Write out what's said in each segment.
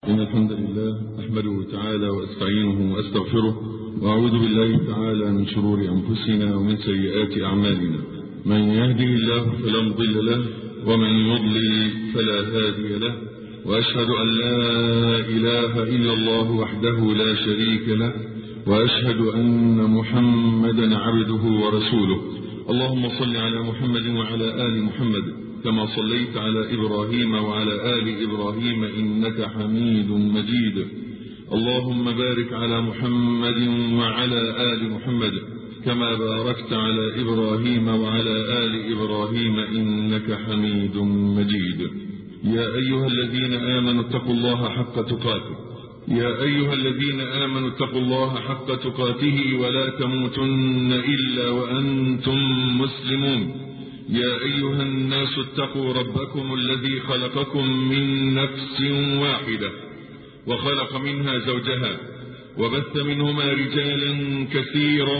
إن الحمد لله أحمده تعالى وأستعينه وأستغفره وأعوذ بالله تعالى من شرور أنفسنا ومن سيئات أعمالنا من يهده الله فلا مضل له ومن يضلل فلا هادي له وأشهد أن لا إله إلا الله وحده لا شريك له وأشهد أن محمدا عبده ورسوله اللهم صل على محمد وعلى آل محمد كما صليت على إبراهيم وعلى آل إبراهيم إنك حميد مجيد اللهم بارك على محمد وعلى آل محمد كما باركت على إبراهيم وعلى آل إبراهيم إنك حميد مجيد يا أيها الذين آمنوا اتقوا الله حق تقاته يا أيها الذين آمنوا اتقوا الله حق تقاته ولا تموتن إلا وأنتم مسلمون يا أيها الناس اتقوا ربكم الذي خلقكم من نفس واحدة وخلق منها زوجها وبث منهما رجالا كثيرا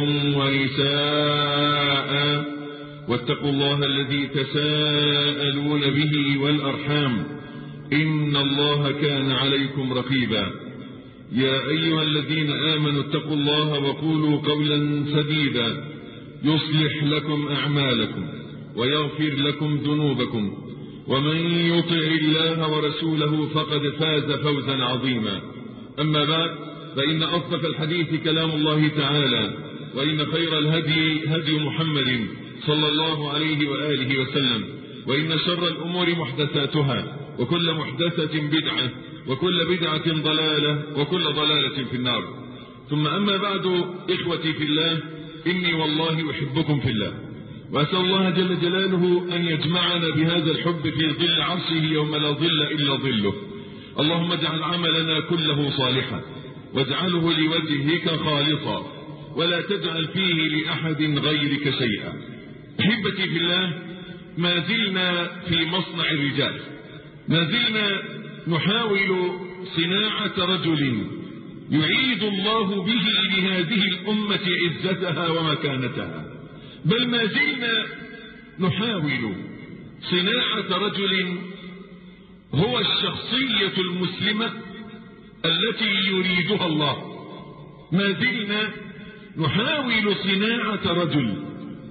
ونساء واتقوا الله الذي تساءلون به والأرحام إن الله كان عليكم رقيبا يا أيها الذين آمنوا اتقوا الله وقولوا قولا سديدا يصلح لكم أعمالكم ويغفر لكم ذنوبكم ومن يطع الله ورسوله فقد فاز فوزا عظيما أما بعد فإن أصدق الحديث كلام الله تعالى وإن خير الهدي هدي محمد صلى الله عليه وآله وسلم وإن شر الأمور محدثاتها وكل محدثة بدعة وكل بدعة ضلالة وكل ضلالة في النار ثم أما بعد إخوتي في الله إني والله أحبكم في الله وأسأل الله جل جلاله أن يجمعنا بهذا الحب في ظل عرشه يوم لا ظل إلا ظله اللهم اجعل عملنا كله صالحا واجعله لوجهك خالصا ولا تجعل فيه لأحد غيرك شيئا أحبتي في الله ما زلنا في مصنع الرجال ما زلنا نحاول صناعة رجل يعيد الله به لهذه الأمة عزتها ومكانتها بل ما زلنا نحاول صناعة رجل هو الشخصية المسلمة التي يريدها الله ما زلنا نحاول صناعة رجل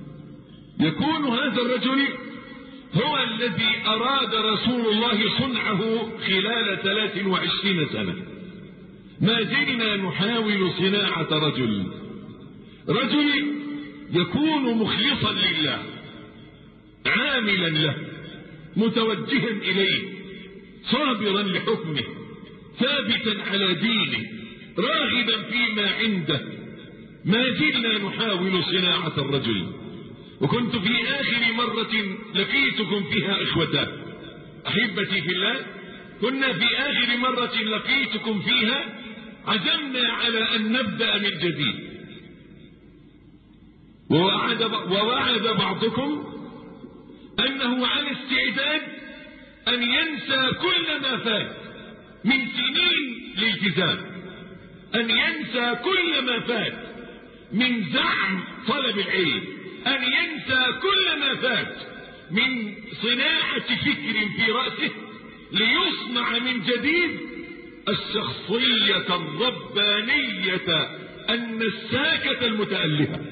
يكون هذا الرجل هو الذي أراد رسول الله صنعه خلال ثلاث وعشرين سنة ما زلنا نحاول صناعة رجل رجل يكون مخلصا لله عاملا له متوجها إليه صابرا لحكمه ثابتا على دينه راغبا فيما عنده ما زلنا نحاول صناعة الرجل وكنت في آخر مرة لقيتكم فيها إخوتاه أحبتي في الله كنا في آخر مرة لقيتكم فيها عزمنا على أن نبدأ من جديد ووعد, ووعد بعضكم أنه على استعداد أن ينسى كل ما فات من سنين الالتزام أن ينسى كل ما فات من زعم طلب العلم أن ينسى كل ما فات من صناعة فكر في رأسه ليصنع من جديد الشخصية الربانية النساكة المتألهة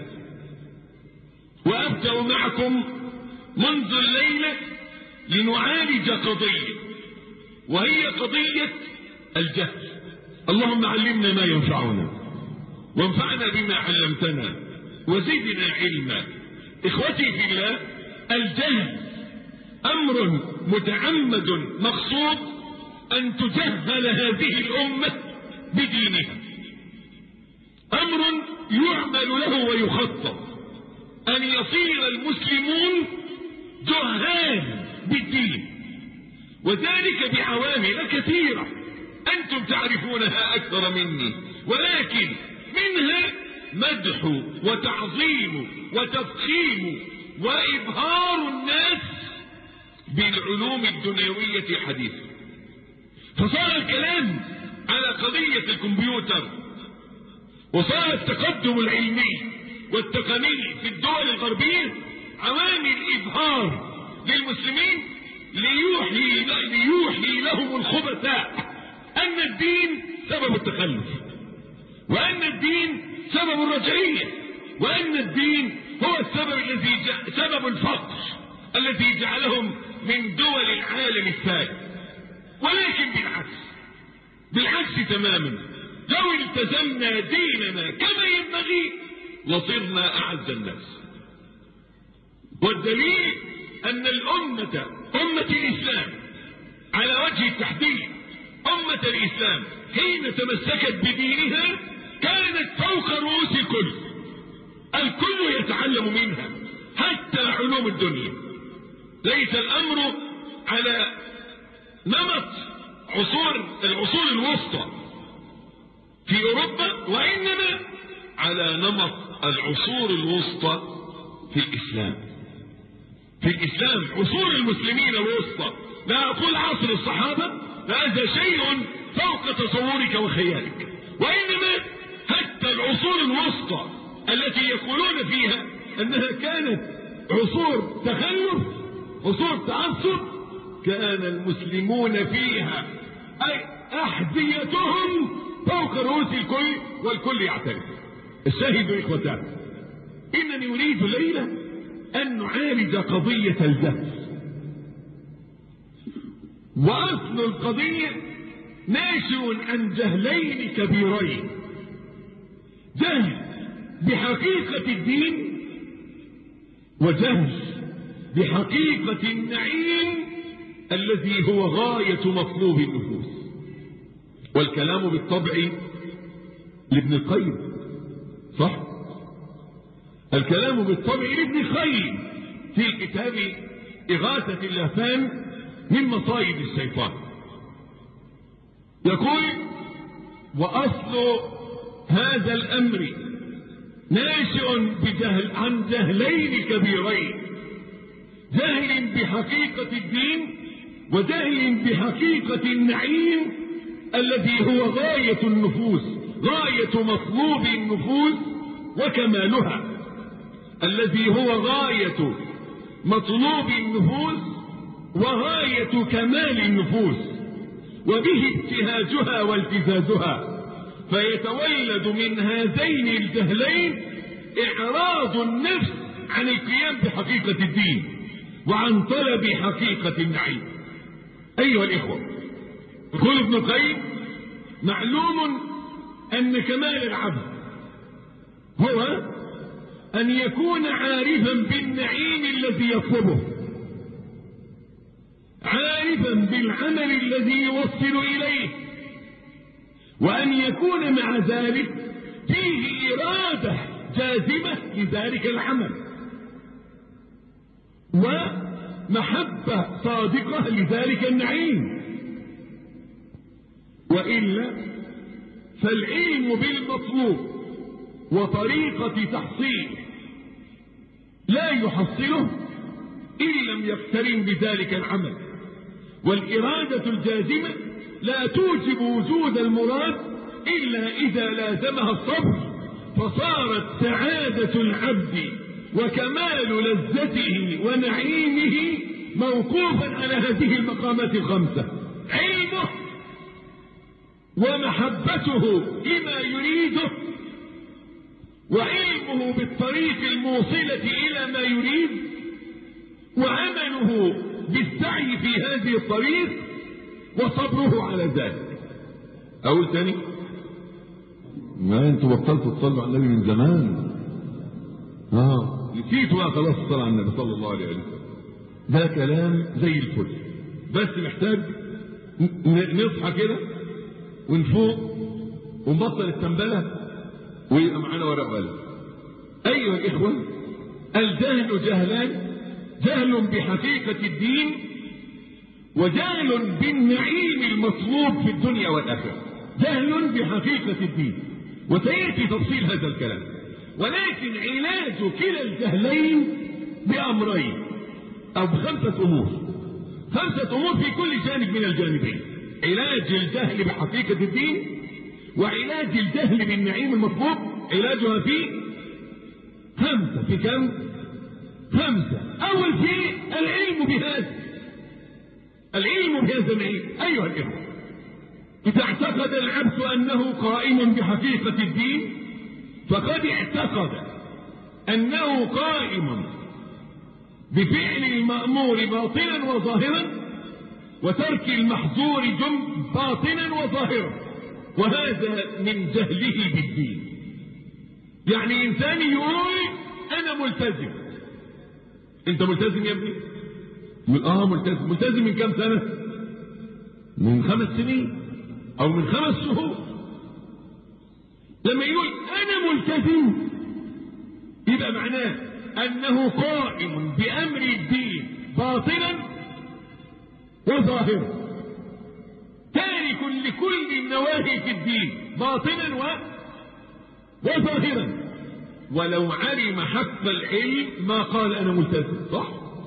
وأبدأ معكم منذ الليلة لنعالج قضية وهي قضية الجهل اللهم علمنا ما ينفعنا وانفعنا بما علمتنا وزدنا علما إخوتي في الله الجهل أمر متعمد مقصود أن تجهل هذه الأمة بدينها أمر يعمل له ويخطط أن يصير المسلمون جهال بالدين وذلك بعوامل كثيرة أنتم تعرفونها أكثر مني ولكن منها مدح وتعظيم وتفخيم وإبهار الناس بالعلوم الدنيوية حديثا فصار الكلام على قضية الكمبيوتر وصار التقدم العلمي والتقني في الدول الغربية عوامل إبهار للمسلمين ليوحي, ليوحي لهم الخبثاء أن الدين سبب التخلف وأن الدين سبب الرجعية وأن الدين هو السبب الذي سبب الفقر الذي جعلهم من دول العالم الثالث ولكن بالعكس بالعكس تماما لو التزمنا ديننا كما ينبغي لصرنا أعز الناس والدليل أن الأمة أمة الإسلام على وجه التحديد أمة الإسلام حين تمسكت بدينها كانت فوق رؤوس الكل الكل يتعلم منها حتى علوم الدنيا ليس الأمر على نمط عصور العصور الوسطى في أوروبا وإنما على نمط العصور الوسطى في الإسلام في الإسلام عصور المسلمين الوسطى لا أقول عصر الصحابة هذا شيء فوق تصورك وخيالك وإنما حتى العصور الوسطى التي يقولون فيها أنها كانت عصور تخلف عصور تعصب كان المسلمون فيها أي أحذيتهم فوق رؤوس الكل والكل يعترف الشاهد إخوتان إنني أريد الليلة أن نعالج قضية الجهل وأصل القضية ناشئ عن جهلين كبيرين جهل بحقيقة الدين وجهل بحقيقة النعيم الذي هو غاية مطلوب النفوس والكلام بالطبع لابن القيم صح الكلام بالطبع لابن القيم في كتاب إغاثة اللهفان من مصايب الشيطان يقول وأصل هذا الأمر ناشئ بجهل عن جهلين كبيرين جهل بحقيقة الدين وجهل بحقيقة النعيم الذي هو غاية النفوس غاية مطلوب النفوس وكمالها الذي هو غاية مطلوب النفوس وغاية كمال النفوس وبه ابتهاجها والتزازها فيتولد من هذين الجهلين إعراض النفس عن القيام بحقيقة الدين وعن طلب حقيقة النعيم أيها الإخوة يقول ابن القيم معلوم أن كمال العبد هو أن يكون عارفا بالنعيم الذي يطلبه عارفا بالعمل الذي يوصل إليه وأن يكون مع ذلك فيه إرادة جازمة لذلك العمل ومحبة صادقة لذلك النعيم وإلا فالعلم بالمطلوب وطريقة تحصيله لا يحصله إن لم يقترن بذلك العمل والإرادة الجازمة لا توجب وجود المراد إلا إذا لازمها الصبر فصارت سعادة العبد وكمال لذته ونعيمه موقوفا على هذه المقامات الخمسة علمه ومحبته لما يريده وعلمه بالطريق الموصلة إلى ما يريد وعمله بالسعي في هذه الطريق وصبره على ذلك أقول تاني ما انتوا بطلتوا تصلوا على النبي من زمان اه نسيتوا بقى خلاص الصلاة على النبي صلى الله عليه وسلم ده كلام زي الفل بس محتاج نصحى كده ونفوق ونبطل التنبله ويبقى معانا ورق وقلم ايها الاخوه الجهل جهلان جهل بحقيقه الدين وجهل بالنعيم المطلوب في الدنيا والاخره جهل بحقيقه الدين وسياتي تفصيل هذا الكلام ولكن علاج كلا الجهلين بامرين او بخمسه امور خمسه امور في كل جانب من الجانبين علاج الجهل بحقيقه الدين وعلاج الجهل بالنعيم المطلوب علاجها في خمسة في كم خمسة أول شيء العلم بهذا العلم بهذا النعيم أيها الإخوة إذا اعتقد العبد أنه قائم بحقيقة الدين فقد اعتقد أنه قائم بفعل المأمور باطنا وظاهرا وترك المحظور جم باطنا وظاهرا وهذا من جهله بالدين يعني إنسان يقول أنا ملتزم أنت ملتزم يا ابني؟ يقول آه ملتزم ملتزم من كم سنة؟ من خمس سنين أو من خمس شهور لما يقول أنا ملتزم يبقى معناه أنه قائم بأمر الدين باطنا وظاهرا تارك لكل النواهي في الدين باطنا و... وظاهرا ولو علم حق العلم ما قال أنا ملتزم صح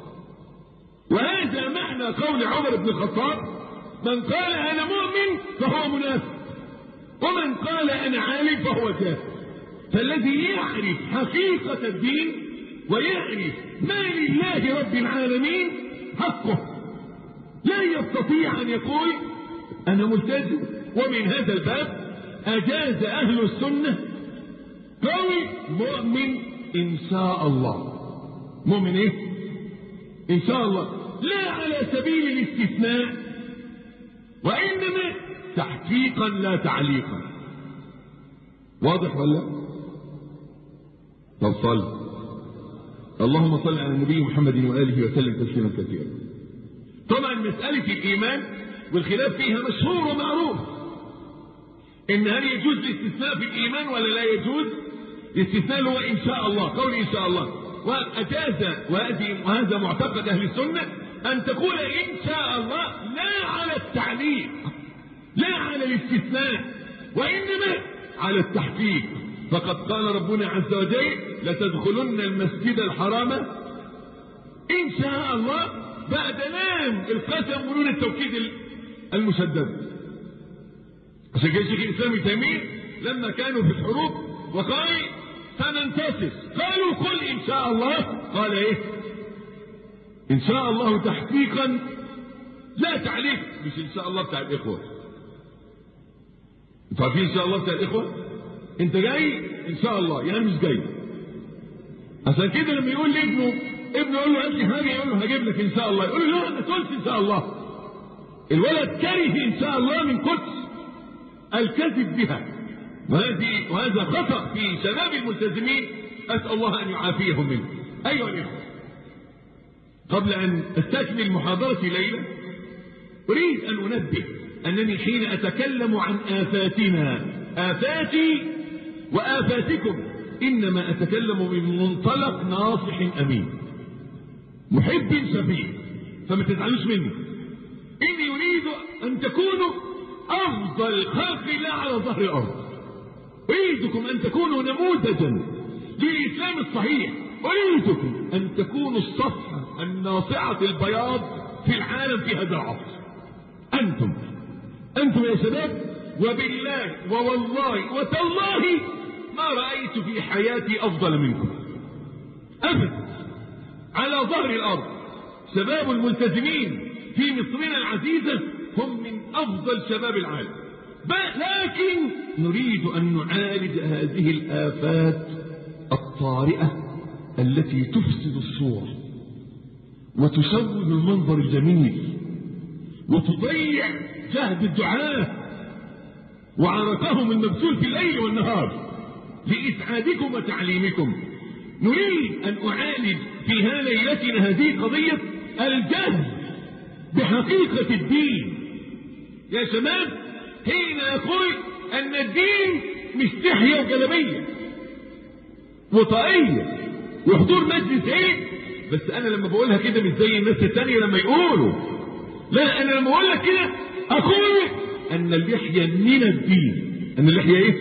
وهذا معنى قول عمر بن الخطاب من قال أنا مؤمن فهو منافق ومن قال أنا عالم فهو جاهل فالذي يعرف حقيقة الدين ويعرف ما لله رب العالمين حقه لا يستطيع أن يقول أنا ملتزم ومن هذا الباب أجاز أهل السنة قول مؤمن إن شاء الله مؤمن إيه؟ إن شاء الله لا على سبيل الاستثناء وإنما تحقيقا لا تعليقا واضح ولا طب صل اللهم صل على النبي محمد وآله وسلم تسليما كثيرا طبعا مسألة الإيمان والخلاف فيها مشهور ومعروف إن هل يجوز الاستثناء في الإيمان ولا لا يجوز الاستثناء هو إن شاء الله قول إن شاء الله وأجاز وهذا معتقد أهل السنة أن تقول إن شاء الله لا على التعليق لا على الاستثناء وإنما على التحقيق فقد قال ربنا عز وجل لتدخلن المسجد الحرام إن شاء الله بعد لام القسم ونون التوكيد المشدد عشان كده شيخ الإسلام ابن تيمية لما كانوا في الحروب وقال سننتصر قالوا قل إن شاء الله قال إيه إن شاء الله تحقيقا لا تعليق مش إن شاء الله بتاع الإخوة انتوا عارفين إن شاء الله بتاع الإخوة أنت جاي إن شاء الله يعني مش جاي عشان كده لما يقول لابنه ابنه يقول له هات لي حاجة يقول له هجيب لك إن شاء الله يقول له لا ما تقولش إن شاء الله الولد كره إن شاء الله من قدس الكذب بها وهذه وهذا خطأ في شباب الملتزمين أسأل الله أن يعافيهم منه أيها الإخوة قبل أن أستكمل محاضرتي ليلة أريد أن أنبه أنني حين أتكلم عن آفاتنا آفاتي وآفاتكم إنما أتكلم من منطلق ناصح أمين محب شفيع فما تزعلوش مني إني أريد أن تكونوا أفضل خلق الله على ظهر الأرض أريدكم أن تكونوا نموذجا للإسلام الصحيح أريدكم أن تكونوا الصفحة الناصعة البياض في العالم في هذا العصر أنتم أنتم يا شباب وبالله ووالله وتالله ما رأيت في حياتي أفضل منكم أبدا على ظهر الأرض شباب الملتزمين في مصرنا العزيزة هم من أفضل شباب العالم لكن نريد أن نعالج هذه الآفات الطارئة التي تفسد الصورة وتسود المنظر الجميل وتضيع جهد الدعاة وعرقهم المبذول في الليل والنهار لإسعادكم وتعليمكم نريد أن أعالج في ليلتنا هذه قضية الجهل بحقيقة الدين يا شباب حين يقول أن الدين مش تحية وجلبية وطائية وحضور مجلس ايه بس انا لما بقولها كده مش زي الناس التانية لما يقولوا لا انا لما اقول لك كده اقول ان اللحية من الدين ان اللحية ايه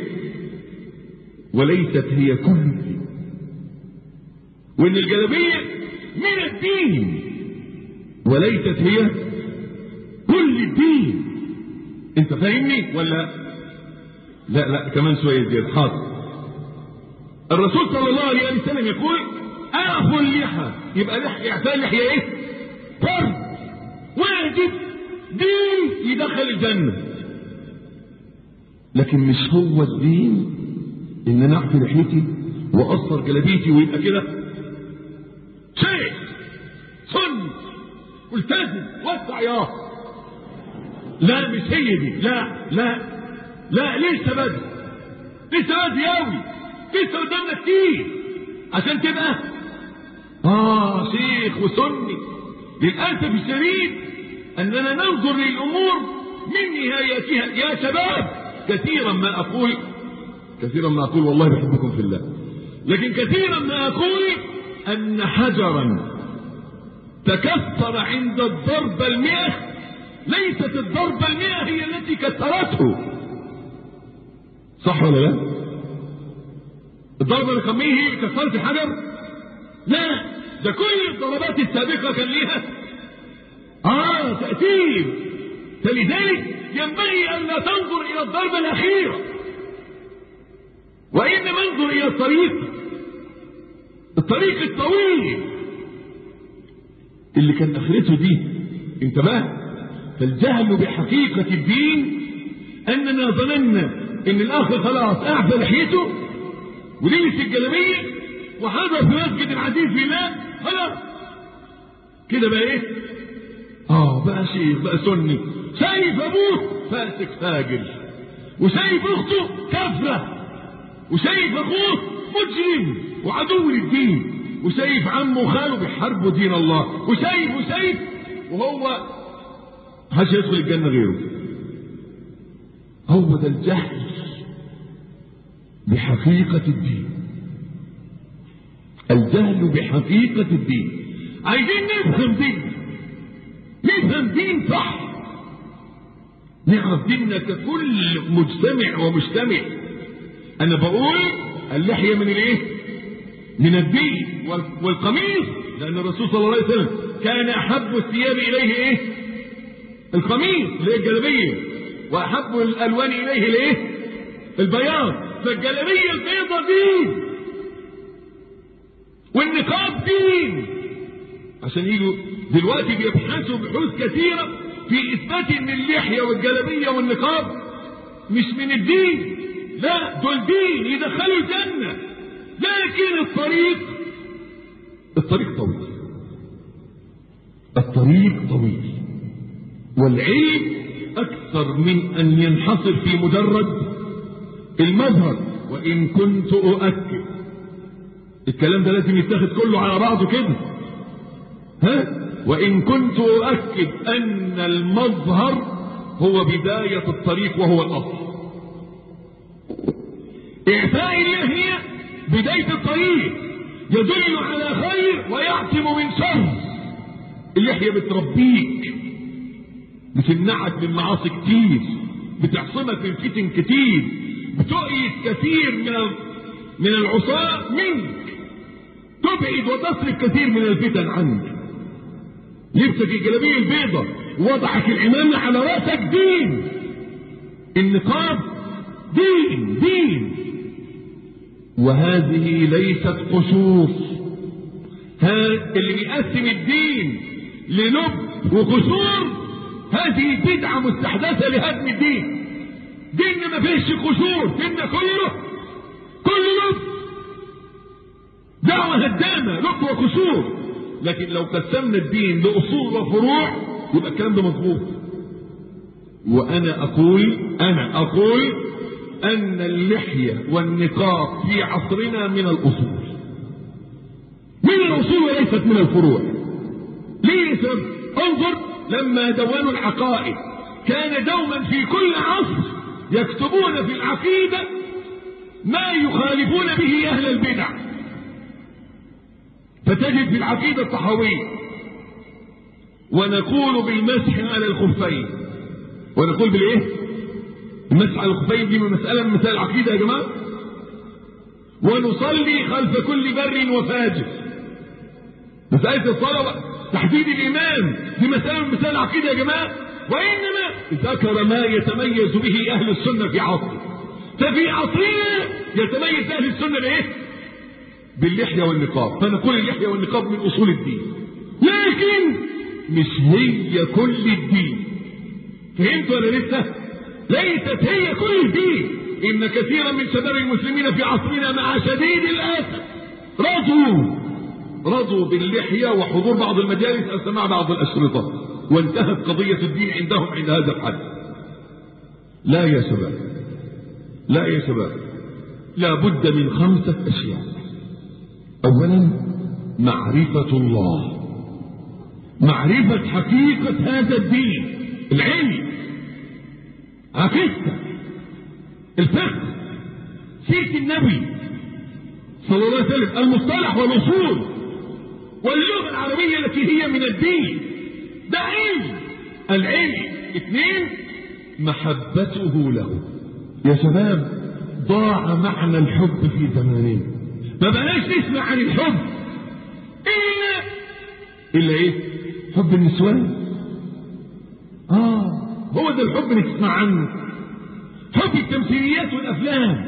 وليست هي كل الدين وان الجلبية من الدين وليست هي كل الدين انت فاهمني ولا لا لا كمان شوية زيادة حاضر الرسول صلى الله عليه وسلم يقول اعفوا اللحى يبقى لحية اعفاء اللحية ايه فرض واجب دين يدخل الجنة لكن مش هو الدين ان انا اعفي لحيتي واقصر جلابيتي ويبقى كده شيخ سن التزم وسع يا لا مش هي دي لا لا لا لسه بدري لسه بدري قوي لسه قدامنا كتير عشان تبقى اه شيخ وسني للاسف الشديد اننا ننظر للامور من نهايتها يا شباب كثيرا ما اقول كثيرا ما اقول والله بحبكم في الله لكن كثيرا ما اقول ان حجرا تكسر عند الضربة المئة ليست الضربة المئة هي التي كسرته صح ولا لا الضربة رقم مية هي اللي كسرت الحجر لا ده كل الضربات السابقة كان ليها اه تأثير فلذلك ينبغي أن لا تنظر إلى الضربة الأخيرة وإنما انظر إلى الطريق الطريق الطويل اللي كان اخرته دي انتبه فالجهل بحقيقة الدين اننا ظننا ان الاخ خلاص اعفى لحيته ولبس الجلابيه وحضر في مسجد العزيز بالله خلاص كده بقى ايه اه بقى شيخ بقى سني شايف ابوه فاسق فاجر وشايف اخته كافره وشايف اخوه مجرم وعدو للدين وشايف عمه وخاله بيحاربوا دين الله وشايف وشايف وهو محدش يدخل الجنه غيره هو ده الجهل بحقيقة الدين الجهل بحقيقة الدين عايزين نفهم دين نفهم دين صح نعرف ديننا ككل مجتمع ومجتمع انا بقول اللحية من الايه من الدين والقميص لان الرسول صلى الله عليه وسلم كان احب الثياب اليه ايه القميص اللي هي الجلابيه واحب الالوان اليه الايه البياض فالجلابيه البيضه دين والنقاب دين عشان يجوا دلوقتي بيبحثوا بحوث كثيره في اثبات ان اللحيه والجلابيه والنقاب مش من الدين لا دول دين يدخلوا الجنه لكن الطريق الطريق طويل الطريق طويل والعلم أكثر من أن ينحصر في مجرد المظهر وإن كنت أؤكد الكلام ده لازم يتاخد كله على بعضه كده ها وإن كنت أؤكد أن المظهر هو بداية الطريق وهو الأصل إعفاء اللحية بداية الطريق يدل على خير ويعصم من شر اللحية بتربيك بتمنعك من معاصي كتير بتعصمك من فتن كتير بتؤيد كثير من من العصاة منك تبعد وتصرف كثير من الفتن عنك لبسك الجلابيه البيضة ووضعك العمامة على راسك دين النقاب دين دين وهذه ليست قصور ها اللي بيقسم الدين لنب وقصور هذه بدعة مستحدثة لهدم الدين ديننا ما فيش قصور ديننا كله كله لب دعوة هدامة لب وقصور لكن لو قسمنا الدين لأصول وفروع يبقى الكلام ده مظبوط وأنا أقول أنا أقول أن اللحية والنقاب في عصرنا من الأصول من الأصول وليست من الفروع ليه سبب انظر لما دونوا العقائد كان دوما في كل عصر يكتبون في العقيدة ما يخالفون به أهل البدع فتجد في العقيدة الطحاوية ونقول بالمسح على الخفين ونقول بالايه المسح على الخفين دي مسألة من مسائل العقيدة يا جماعة ونصلي خلف كل بر وفاجر مسألة الصلاة تحديد الإمام دي مسألة من مسائل العقيدة يا جماعة وإنما ذكر ما يتميز به أهل السنة في عصره ففي عصرنا يتميز أهل السنة بإيه؟ باللحية والنقاب فنقول اللحية والنقاب من أصول الدين لكن مش هي كل الدين فهمت ولا لسه ليست هي كل الدين إن كثيرا من شباب المسلمين في عصرنا مع شديد الأسف رضوا رضوا باللحية وحضور بعض المجالس أو سماع بعض الأشرطة وانتهت قضية الدين عندهم عند هذا الحد لا يا شباب لا يا شباب لا بد من خمسة أشياء أولا معرفة الله معرفة حقيقة هذا الدين العلم عقيدته الفقه سيرة النبي صلى الله عليه وسلم المصطلح والأصول واللغة العربية التي هي من الدين ده علم العلم اثنين محبته له يا شباب ضاع معنى الحب في زماننا ما بلاش نسمع عن الحب إلا إلا إيه حب النسوان آه هو ده الحب اللي تسمع عنه حب التمثيليات والأفلام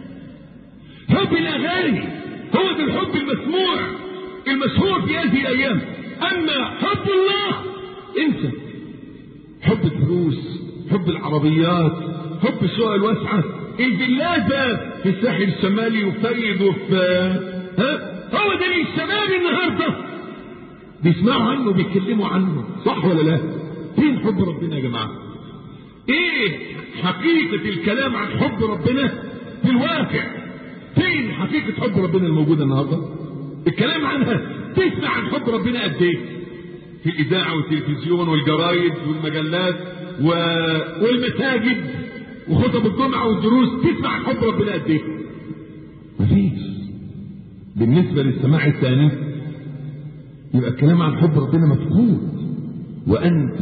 حب الأغاني هو ده الحب المسموع المشهور في هذه الأيام أما حب الله انسى حب الدروس حب العربيات حب الشقق الواسعة الفيلات في الساحل الشمالي وفي فايد وفي ها هو ده اللي الشباب النهارده بيسمعوا عنه بيتكلموا عنه صح ولا لا؟ فين حب ربنا يا جماعه؟ ايه حقيقة الكلام عن حب ربنا في الواقع؟ فين حقيقة حب ربنا الموجودة النهارده؟ الكلام عنها تسمع عن حب ربنا قد ايه؟ في الإذاعة والتلفزيون والجرايد والمجلات و... والمساجد وخطب الجمعة والدروس تسمع عن حب ربنا قد ايه؟ مفيش بالنسبة للسماع الثاني يبقى الكلام عن حب ربنا مفقود وأنت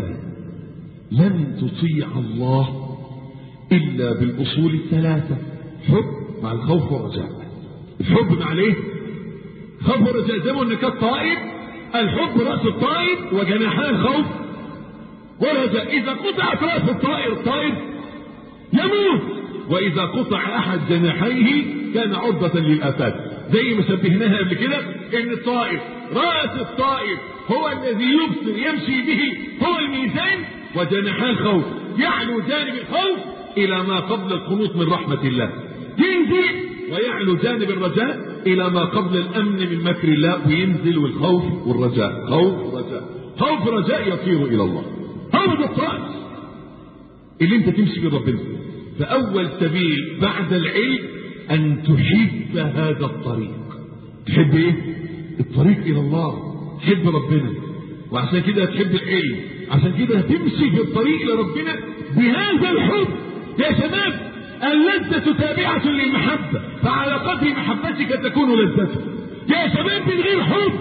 لن تطيع الله إلا بالأصول الثلاثة حب مع الخوف والرجاء الحب مع الايه؟ خوف والرجاء زي ما قلنا كالطائر الحب رأس الطائر وجناحان الخوف والرجاء إذا قطعت رأس الطائر الطائر يموت وإذا قطع أحد جناحيه كان عرضة للآفات زي ما شبهناها قبل كده إن الطائر رأس الطائر هو الذي يبصر يمشي به هو الميزان وجناحان الخوف يعلو جانب الخوف إلى ما قبل القنوط من رحمة الله ينزل ويعلو جانب الرجاء إلى ما قبل الأمن من مكر الله وينزل والخوف والرجاء خوف رجاء خوف رجاء يطير إلى الله هو ده الطائر اللي انت تمشي بربنا فأول سبيل بعد العلم أن تحب هذا الطريق تحب إيه؟ الطريق إلى الله تحب ربنا وعشان كده تحب العلم عشان كده هتمشي في الطريق لربنا بهذا الحب يا شباب اللذة تابعة للمحبة فعلى قدر محبتك تكون لذتك يا شباب من غير حب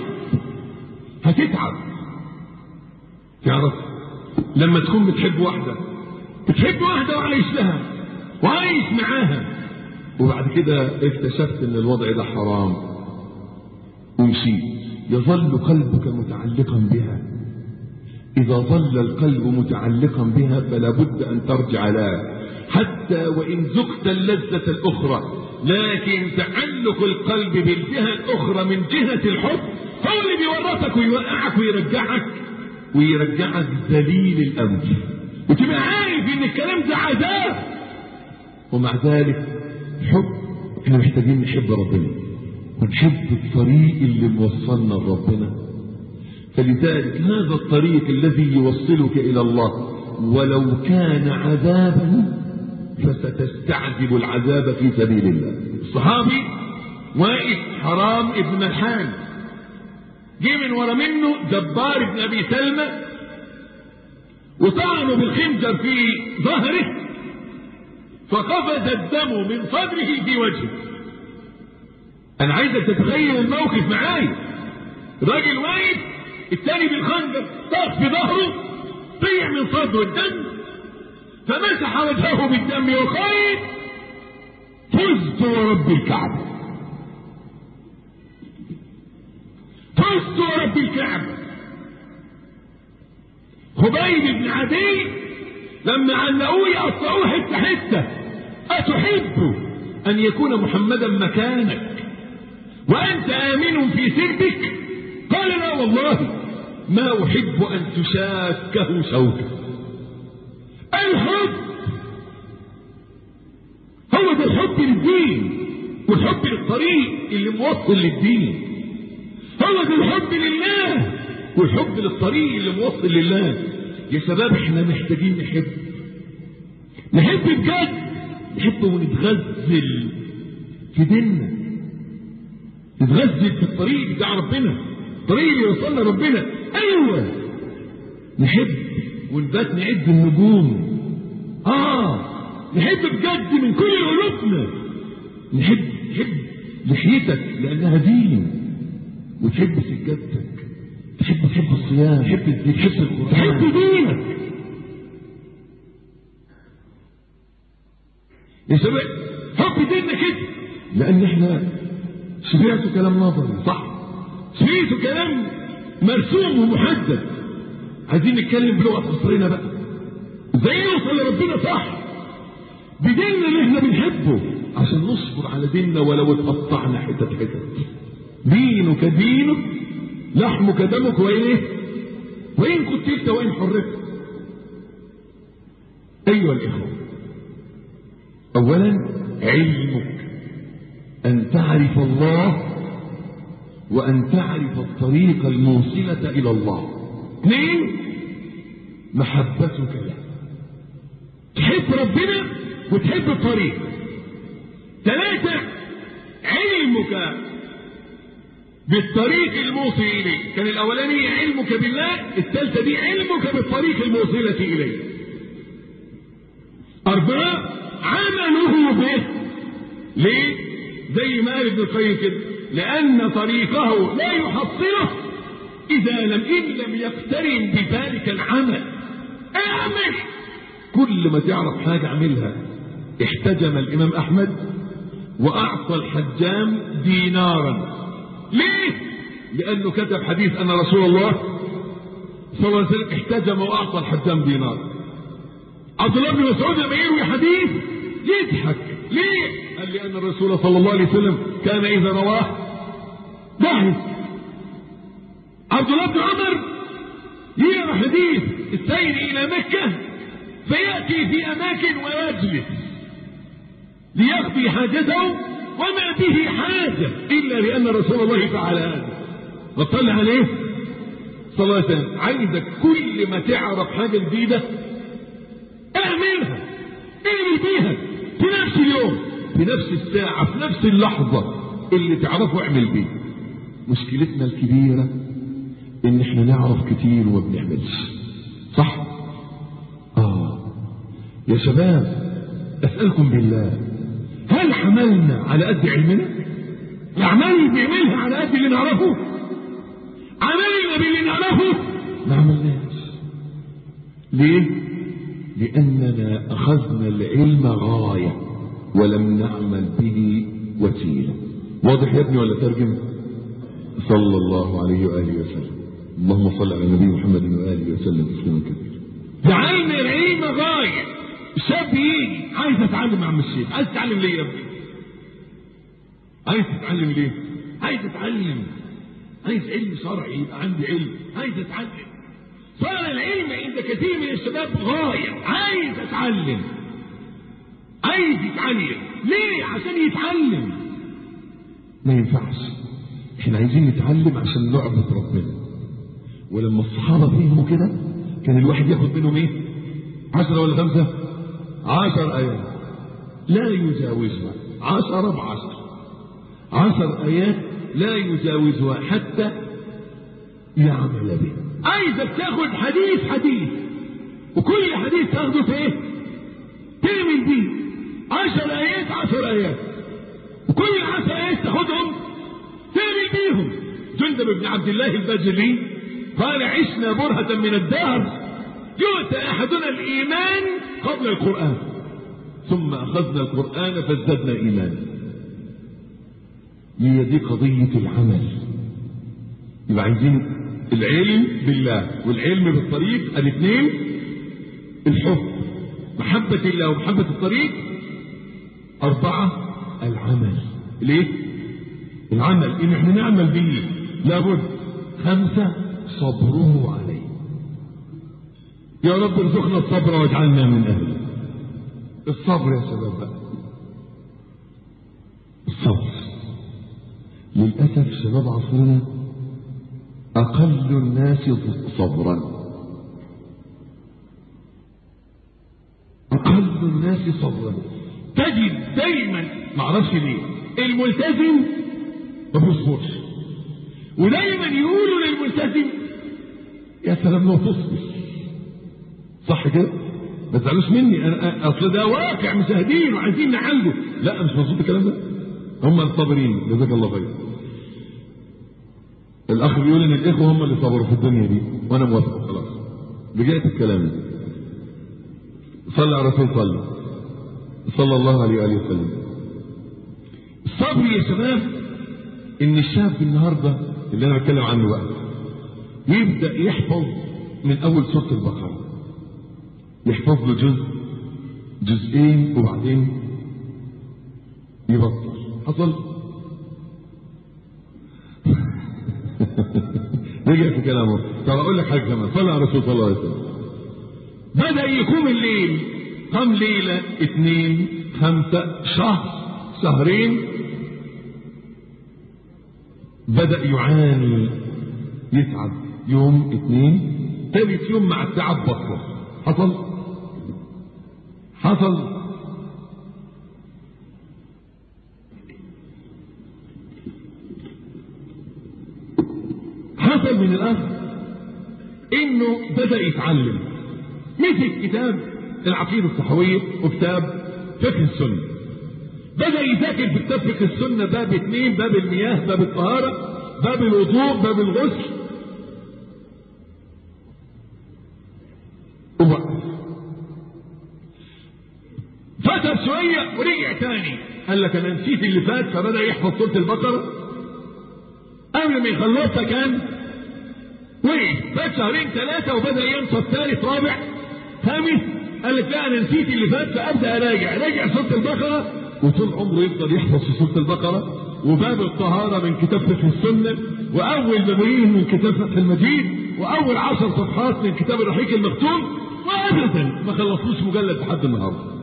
هتتعب تعرف لما تكون بتحب واحدة بتحب واحدة وعايش لها وعايش معاها وبعد كده اكتشفت ان الوضع ده حرام ومشيت يظل قلبك متعلقا بها إذا ظل القلب متعلقا بها فلا بد أن ترجع لها حتى وإن ذقت اللذة الأخرى لكن تعلق القلب بالجهة الأخرى من جهة الحب هو اللي بيورطك ويوقعك ويرجعك ويرجعك ذليل الأنف وتبقى عارف إن الكلام ده عذاب ومع ذلك حب احنا محتاجين نحب ربنا ونحب الطريق اللي موصلنا لربنا فلذلك هذا الطريق الذي يوصلك إلى الله ولو كان عذابا فستستعجب العذاب في سبيل الله الصحابي واقف حرام ابن ملحان جه من ورا منه جبار ابن ابي سلمى وطعنه بالخنجر في ظهره فقفز الدم من صدره في وجهه انا عايزك تتخيل الموقف معايا راجل واقف الثاني بالخنجر طاف في ظهره طيع من صدره الدم فمسح وجهه بالدم وقال فزت ورب الكعبة فزت ورب الكعبة خبيب بن عدي لما علقوه يقطعوه حته حته أتحب أن يكون محمدا مكانك وأنت آمن في سربك قال لا والله ما أحب أن تشاكه شوكه الحب هو ده الحب للدين والحب للطريق اللي موصل للدين هو ده الحب لله والحب للطريق اللي موصل لله يا شباب احنا محتاجين نحب نحب بجد نحب ونتغزل في ديننا نتغزل في الطريق بتاع ربنا الطريق اللي يوصلنا ربنا ايوه نحب ونبات نعد النجوم اه نحب بجد من كل قلوبنا نحب نحب لحيتك لانها دين وتحب سجادتك تحب تحب الصيام تحب الذكر تحب القران تحب دينك يا شباب حب ديننا كده لان احنا سمعتوا كلام نظري صح سمعتوا كلام مرسوم ومحدد عايزين نتكلم بلغه عصرنا بقى ازاي نوصل لربنا صح بديننا اللي احنا بنحبه عشان نصبر على ديننا ولو اتقطعنا حتت حتت دينك دينك لحمك دمك وايه وان قتلت وان حرقت ايها الاخوه اولا علمك ان تعرف الله وان تعرف الطريق الموصله الى الله اثنين محبتك له تحب ربنا وتحب الطريق ثلاثة علمك بالطريق الموصل إليه كان الأولاني علمك بالله الثالثة دي علمك بالطريق الموصلة إليه أربعة عمله به ليه؟ زي ما قال ابن القيم كده لأن طريقه لا يحصله إذا لم إن لم يقترن بذلك العمل اعمل كل ما تعرف حاجة اعملها احتجم الإمام أحمد وأعطى الحجام دينارا ليه؟ لأنه كتب حديث أن رسول الله صلى الله عليه وسلم احتجم وأعطى الحجام دينارا عبد الله بن مسعود لما يروي حديث يضحك ليه؟ قال لأن الرسول صلى الله عليه وسلم كان إذا رواه ضحك عبد الله بن عمر يقرا حديث السير إلى مكة فيأتي في أماكن ويجلس ليقضي حاجته وما به حاجة إلا لأن رسول الله فعل هذا وصلى عليه صلى الله عليه وسلم عايزك كل ما تعرف حاجة جديدة اعملها اعمل بيها في نفس اليوم في نفس الساعة في نفس اللحظة اللي تعرفه اعمل بيه مشكلتنا الكبيرة ان احنا نعرف كتير وما بنعملش صح اه يا شباب اسألكم بالله هل حملنا على قد علمنا الاعمال اللي بنعملها على قد اللي نعرفه عملنا باللي نعرفه ما عملناش ليه لاننا اخذنا العلم غايه ولم نعمل به وسيله واضح يا ابني ولا ترجم صلى الله عليه واله وسلم اللهم صل على النبي محمد واله وسلم تسليما كثيرا جعلنا العلم غايه شاب يجي عايز اتعلم عم الشيخ عايز تتعلم ليه يا ابني عايز تتعلم ليه عايز اتعلم عايز علم شرعي يبقى عندي علم عايز اتعلم صار العلم عند كثير من الشباب غاية عايز اتعلم عايز يتعلم ليه عشان يتعلم ما ينفعش احنا عايزين نتعلم عشان نعبد ربنا ولما الصحابة فهموا كده كان الواحد ياخد منهم ايه عشرة ولا خمسة عشر ايات لا يجاوزها عشرة بعشر عشر ايات لا يجاوزها حتى يعمل به عايزك تاخد حديث حديث وكل حديث تاخده في ايه تعمل بيه عشر ايات عشر ايات وكل عشر ايات تاخدهم تعمل بيهم جندب بن عبد الله البجلي قال عشنا برهة من الدهر يؤتى احدنا الايمان قبل القرآن ثم اخذنا القرآن فازددنا ايمانا هي دي قضية العمل يبقى عايزين العلم بالله والعلم بالطريق الاثنين الحب محبة الله ومحبة الطريق أربعة العمل ليه؟ العمل إن احنا نعمل به لابد خمسة صبره عليه يا رب ارزقنا الصبر واجعلنا من أهله الصبر يا شباب بقى للأسف شباب عصرنا أقل الناس صبرا أقل الناس صبرا تجد دايما معرفش ليه الملتزم ما بيصبرش ودايما يقولوا للملتزم يا سلام لو تصبر صح كده ما تزعلوش مني انا اصل ده واقع مشاهدين وعايزين نعالجه لا مش مظبوط الكلام ده هم الصابرين جزاك الله خير الاخ بيقول ان الاخوه هم اللي صبروا في الدنيا دي وانا موافق خلاص بجايه الكلام صلى على رسول صلى صلى الله عليه واله وسلم الصبر يا شباب ان الشاب النهارده اللي انا بتكلم عنه بقى يبدا يحفظ من اول سوره البقره يحفظ له جزء جزئين وبعدين يبطل حصل رجع في كلامه طب اقول لك حاجه كمان صلى على رسول صلى الله عليه وسلم بدا يقوم الليل قام ليله اثنين خمسه شهر شهرين بدا يعاني يتعب يوم اثنين ثالث يوم مع التعب بطل حصل حصل حصل من الاخ انه بدا يتعلم مسك كتاب العقيده الصحويه وكتاب فقه السنه بدا يذاكر في كتاب فقه السنه باب اثنين باب المياه باب الطهاره باب الوضوء باب الغسل وبقى. فتر شويه ورجع تاني قال لك انا نسيت اللي فات فبدا يحفظ سوره البقره قبل ما يخلصها كان وقف فات شهرين ثلاثة وبدأ ينسى الثالث رابع خامس قال لك لا أنا نسيت اللي فات فأبدأ أراجع راجع سورة البقرة وطول عمره يفضل يحفظ في سورة البقرة وباب الطهارة من كتاب فقه السنة وأول مبارين من كتاب فتح المجيد وأول عشر صفحات من كتاب الرحيق المختوم وأبدا ما خلصوش مجلد لحد النهارده.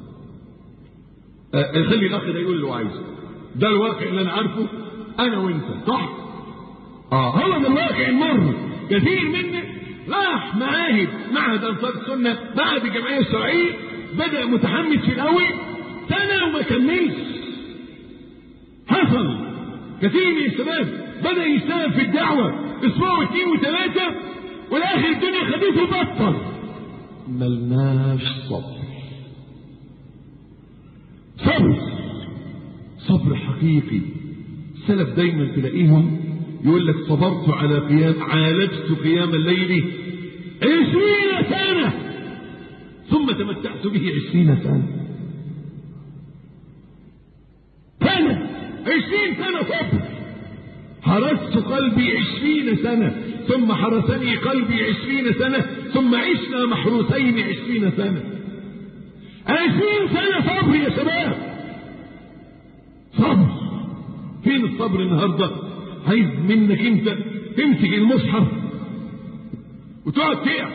آه خلي الأخ ده يقول اللي هو عايزه. ده الواقع اللي أنا عارفه انا وانت صح اه هو ده الواقع المر كثير منا راح معاهد معهد انصار السنه معهد الجمعيه الشرعيه بدا متحمس في الاول سنه وما كملش حصل كثير من الشباب بدا يشتغل في الدعوه اسبوع واثنين وثلاثه والاخر الدنيا خدته بطل ملناش صبر صبر صبر حقيقي السلف دايما تلاقيهم يقول لك صبرت على قيام عالجت قيام الليل عشرين سنة ثم تمتعت به عشرين سنة سنة عشرين سنة صبر حرست قلبي عشرين سنة ثم حرسني قلبي عشرين سنة ثم عشنا محروسين عشرين سنة عشرين سنة صبر يا شباب صبر فين الصبر النهارده عايز منك انت تمسك المصحف وتقعد تقع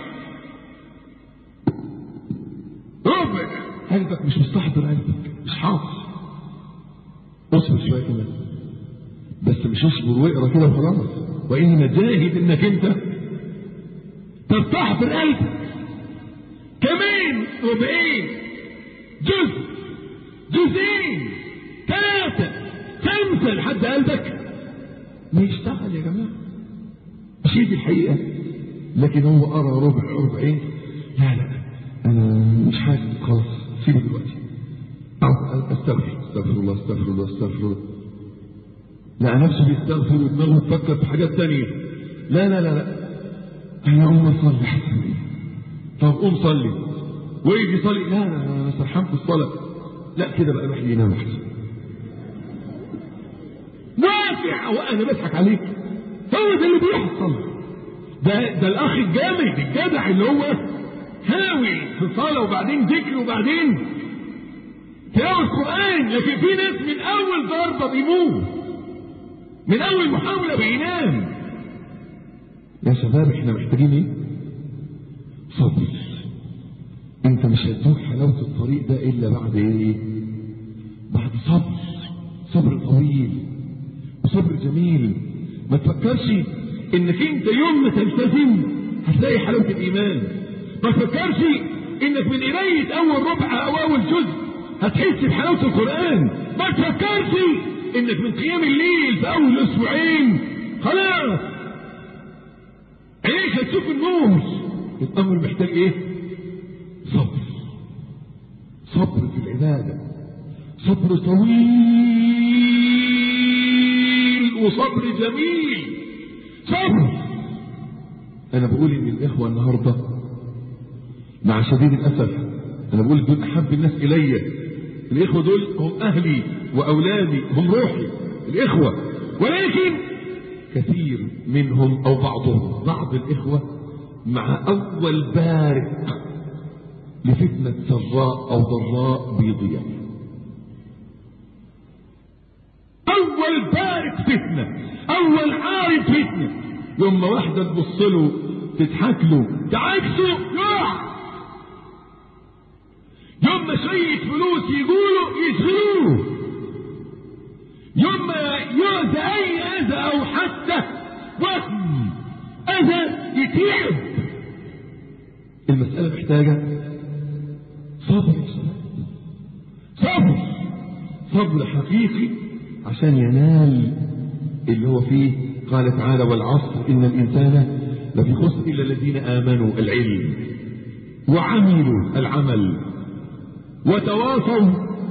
ربع قلبك مش مستحضر قلبك مش حاضر اصبر شويه كمان بس مش اصبر واقرا كده وخلاص وانما جاهد انك انت تستحضر قلبك كمان ربعين جزء جزئين ثلاثه خمسة لحد قلبك ما يشتغل يا جماعة مش دي الحقيقة لكن هو أرى ربع ربعين لا لا أنا مش حاسس خلاص سيبه دلوقتي أستغفر أستغفر الله أستغفر الله أستغفر الله لا نفسه بيستغفر ودماغه تفكر في حاجات تانية لا لا لا لا أنا أقوم أصلي حسن طب قوم صلي ويجي يصلي لا لا أنا سرحان في الصلاة لا كده بقى الواحد ينام أحسن واسع وانا بضحك عليك هو ده اللي بيحصل ده ده الاخ الجامد الجدع اللي هو هاوي في الصلاه وبعدين ذكر وبعدين تلاوه قران لكن في ناس من اول ضربه بيموت من اول محاوله بينام يا شباب احنا محتاجين ايه؟ صبر انت مش هتدوق حلاوه الطريق ده الا بعد ايه؟ بعد صبر صبر طويل صبر جميل ما تفكرش انك انت يوم ما تلتزم هتلاقي حلاوة الايمان ما تفكرش انك من قراية اول ربع او اول جزء هتحس بحلاوة القرآن ما تفكرش انك من قيام الليل في اول اسبوعين خلاص عينيك هتشوف النور الامر محتاج ايه صبر صبر في العبادة صبر طويل وصبر جميل صبر انا بقول ان الاخوة النهاردة مع شديد الاسف انا بقول دول احب الناس الي الاخوة دول هم اهلي واولادي هم روحي الاخوة ولكن كثير منهم او بعضهم بعض الاخوة مع اول بارق لفتنة سراء او ضراء بيضيع اول بارق فتنة اول عارف فتنة يوم ما واحدة تبص له تضحك له تعكسه يقع يوم ما شوية فلوس يقولوا يشغلوه يوم ما يؤذى اي اذى او حتى وهم اذى يتعب المسألة محتاجة صبر صبر صبر حقيقي عشان ينال اللي هو فيه قال تعالى والعصر إن الإنسان لفي خسر إلا الذين آمنوا العلم وعملوا العمل وتواصوا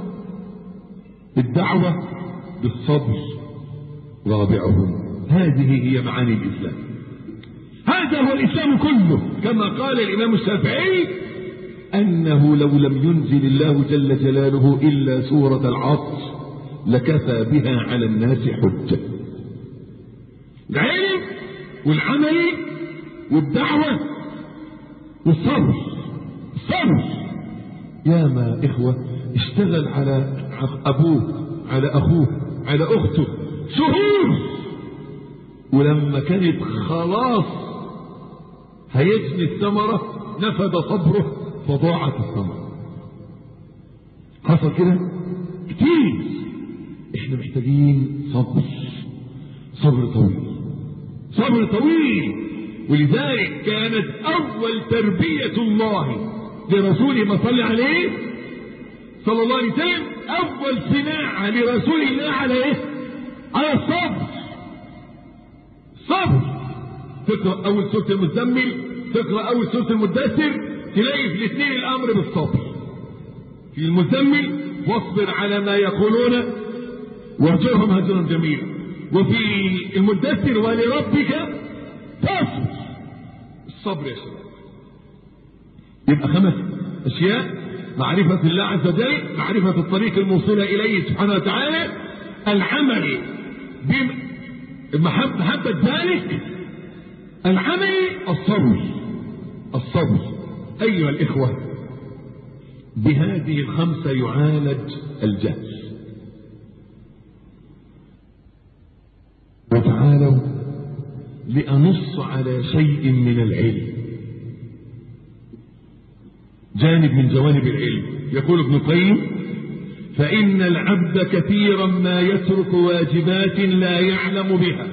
بالدعوة بالصبر رابعهم هذه هي معاني الإسلام هذا هو الإسلام كله كما قال الإمام الشافعي أنه لو لم ينزل الله جل جلاله إلا سورة العصر لكفى بها على الناس حجة العلم والعمل والدعوة والصبر الصبر يا ما إخوة اشتغل على أبوه على أخوه على أخته شهور ولما كانت خلاص هيجني الثمرة نفد صبره فضاعت الثمرة حصل كده كتير احنا محتاجين صبر صبر طويل صبر طويل ولذلك كانت اول تربية الله لرسوله ما صلى عليه صلى الله عليه وسلم اول صناعة لرسول الله على ايه على الصبر صبر تقرأ اول سورة المزمل تقرأ اول سورة المدثر تلاقي في الاثنين الامر بالصبر في المزمل واصبر على ما يقولون واهجرهم هجرا جميلا وفي المدثر ولربك فاصبر الصبر يا شباب يبقى خمس اشياء معرفة الله عز وجل معرفة الطريق الموصولة إليه سبحانه وتعالى العمل بمحبة ذلك العمل الصبر الصبر أيها الإخوة بهذه الخمسة يعالج الجهل وتعالوا لأنص على شيء من العلم جانب من جوانب العلم يقول ابن القيم فإن العبد كثيرا ما يترك واجبات لا يعلم بها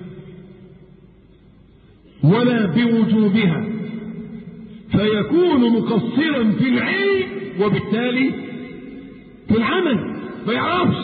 ولا بوجوبها فيكون مقصرا في العلم وبالتالي في العمل ما يعرفش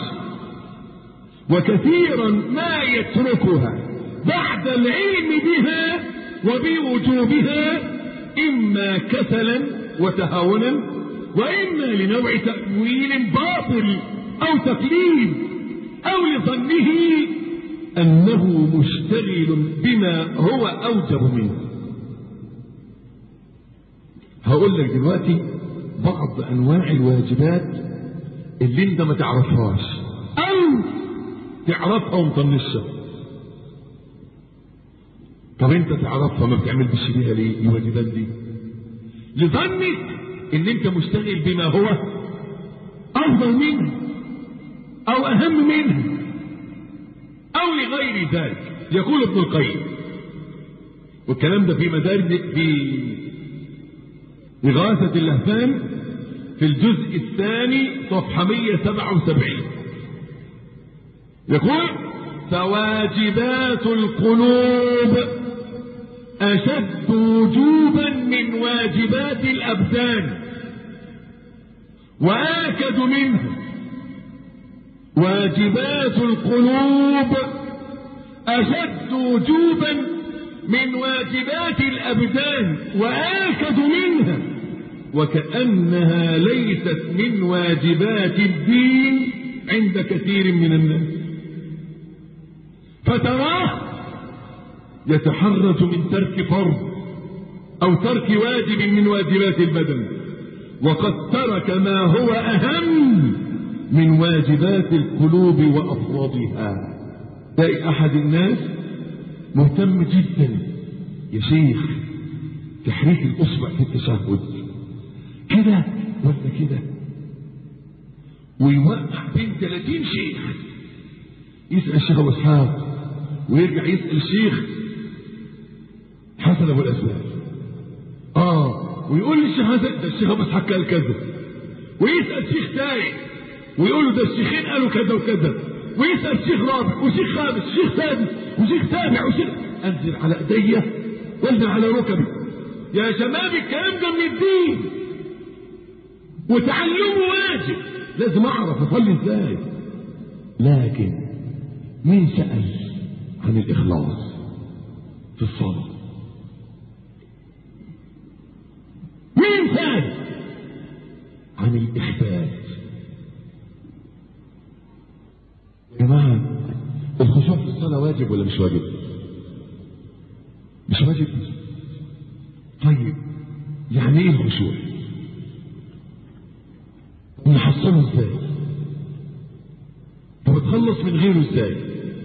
وكثيرا ما يتركها بعد العلم بها وبوجوبها إما كسلا وتهاونا وإما لنوع تأويل باطل أو تقليد أو لظنه أنه مشتغل بما هو أوجب منه هقول لك دلوقتي بعض أنواع الواجبات اللي انت ما تعرفهاش أو تعرفها ومطنشها طب انت تعرفها ما بتعملش بيها ليه الواجبات دي لظنك ان انت مشتغل بما هو افضل منه او اهم منه او لغير ذلك يقول ابن القيم والكلام ده في مدارج في إغاثة اللهفان في الجزء الثاني صفحة 177 يقول فواجبات القلوب أشد وجوبا من واجبات الأبدان وآكد منه واجبات القلوب أشد وجوبا من واجبات الأبدان وآكد منها وكأنها ليست من واجبات الدين عند كثير من الناس فتراه يتحرج من ترك فرض أو ترك واجب من واجبات البدن وقد ترك ما هو أهم من واجبات القلوب وأفرادها تلاقي أحد الناس مهتم جدا يا شيخ تحريك الأصبع في التشهد كده ولا كده ويوقع بين 30 شيخ يسأل الشيخ أبو إسحاق ويرجع يسأل الشيخ حسن أبو الأسباب آه ويقول للشيخ حسن ده الشيخ أبو إسحاق قال كذا ويسأل شيخ تاني ويقول له ده الشيخين قالوا كذا وكذا ويسأل شيخ رابع وشيخ خامس وشيخ سادس وشيخ سابع وشيخ أنزل على إيديا وانزل على ركبي يا شباب الكلام ده من الدين وتعلمه واجب لازم أعرف أصلي إزاي لكن مين سأل عن الإخلاص في الصلاة مين سأل عن الإخبات يا جماعة الخشوع في الصلاة واجب ولا مش واجب مش واجب طيب يعني ايه الخشوع نحصله ازاي طب تخلص من غيره ازاي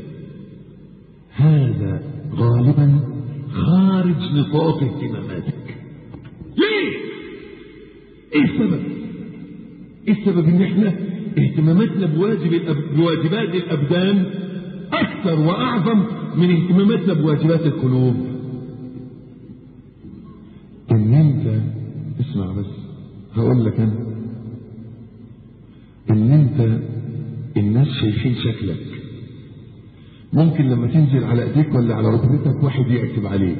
هذا غالبا خارج نطاق اهتماماتك ليه ايه السبب ايه السبب ان احنا اهتماماتنا بواجب الأب... بواجبات الابدان اكثر واعظم من اهتماماتنا بواجبات القلوب ان انت اسمع بس هقول لك انا ان انت الناس شايفين شكلك ممكن لما تنزل على ايديك ولا على ركبتك واحد يعتب عليك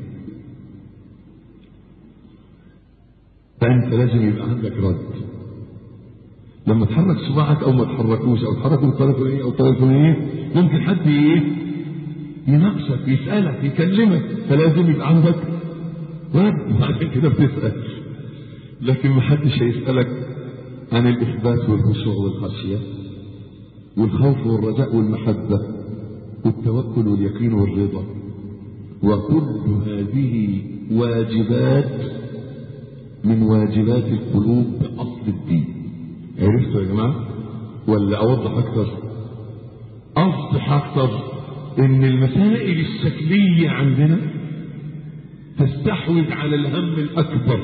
فانت لازم يبقى عندك رد لما تحرك صباعك او ما تحركوش او تحرك بالطريقه الفلانيه او الطريقه الفلانيه ممكن حد ايه يناقشك يسالك يكلمك فلازم يبقى عندك رد وبعدين كده بتسال لكن ما حدش هيسالك عن الاثبات والخشوع والخشيه والخوف والرجاء والمحبه والتوكل واليقين والرضا وكل هذه واجبات من واجبات القلوب بأصل الدين عرفتوا يا جماعة ولا أوضح أكثر أوضح أكثر إن المسائل الشكلية عندنا تستحوذ على الهم الأكبر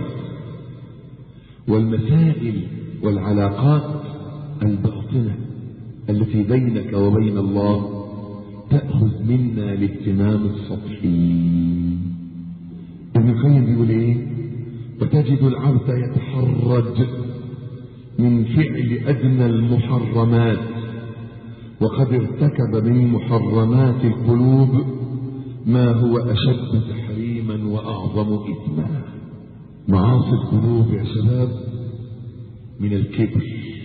والمسائل والعلاقات الباطنة التي بينك وبين الله تأخذ منا الاهتمام السطحي ابن القيم بيقول ايه وتجد العبد يتحرج من فعل أدنى المحرمات وقد ارتكب من محرمات القلوب ما هو أشد تحريما وأعظم إثما معاصي القلوب يا شباب من الكبر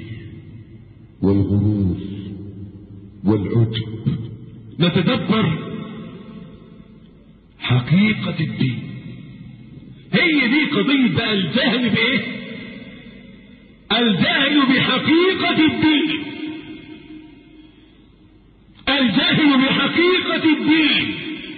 والغرور والعجب نتدبر حقيقة الدين هي دي قضية بقى الجهل بإيه؟ الجهل بحقيقة الدين الجهل بحقيقة الدين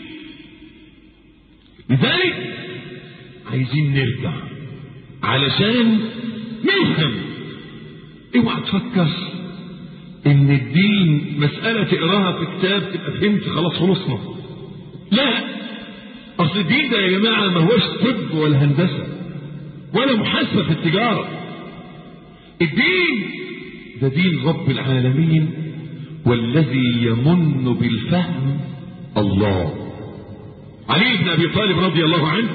لذلك عايزين نرجع علشان نفهم اوعى تفكر ان الدين مسألة تقراها في كتاب تبقى فهمت خلاص خلصنا لا اصل الدين ده يا جماعة ما هوش طب ولا هندسة ولا محاسبة في التجارة الدين ده دين رب العالمين والذي يمن بالفهم الله علي بن ابي طالب رضي الله عنه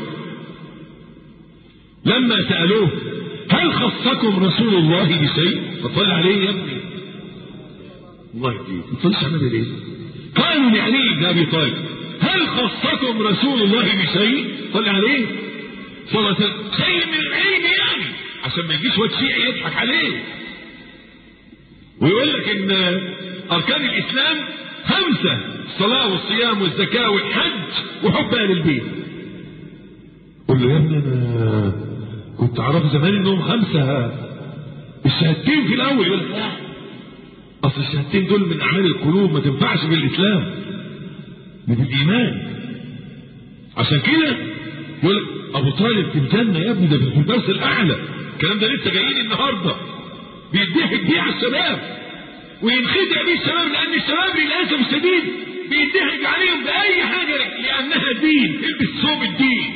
لما سألوه هل خصكم رسول الله بشيء فقال عليه يا ابني الله يهديك ما تصليش على ليه قالوا لعلي بن ابي طالب هل خصكم رسول الله بشيء صلى عليه صلى الله عليه وسلم شيء من العلم يعني عشان ما يجيش واد شيعي يضحك عليه ويقول لك ان اركان الاسلام خمسه الصلاه والصيام والزكاه والحج وحب اهل البيت قل له يا ابني انا كنت اعرف زمان انهم خمسه الشهادتين في الاول يقول لك لا اصل الشهادتين دول من اعمال القلوب ما تنفعش في الاسلام من الايمان عشان كده يقول لك ابو طالب في الجنه يا ابني ده في الفردوس الاعلى الكلام ده لسه جايين النهارده بيضحك بيه على الشباب وينخدع بيه الشباب لان الشباب للاسف الشديد بيضحك عليهم باي حاجه لانها دين البس ثوب الدين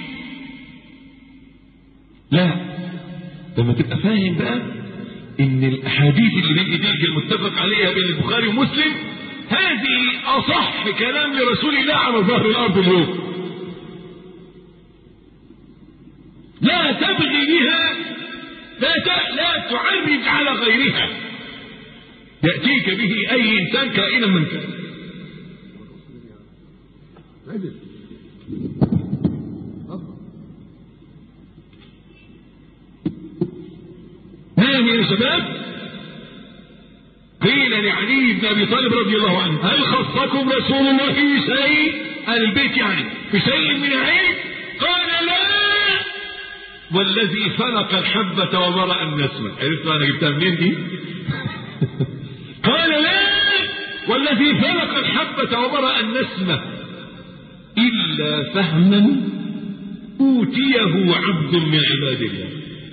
لا لما تبقى فاهم بقى ان الاحاديث اللي بين ايديك المتفق عليها بين البخاري ومسلم هذه اصح كلام لرسول الله على ظهر الارض اليوم لا تبغي بها لا ت- لا تعرج على غيرها ياتيك به اي انسان كائنا من كان نعم يا شباب قيل لعلي بن ابي طالب رضي الله عنه هل خصكم رسول الله بشيء اهل البيت يعني بشيء من العلم قال لا والذي فلق الحبة وبرأ النسمة عرفت انا جبتها منين دي قال لا والذي فلق الحبة وبرأ النسمة إلا فهما أوتيه عبد من عباد الله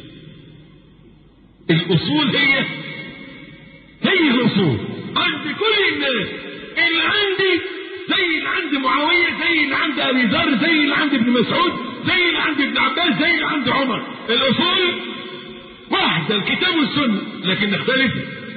الأصول هي هي الأصول عند كل الناس اللي عندي زي اللي عند معاوية زي اللي عند أبي ذر زي اللي عند ابن مسعود زي اللي عند ابن عباس زي اللي عند عمر الأصول واحدة الكتاب والسنة لكن نختلف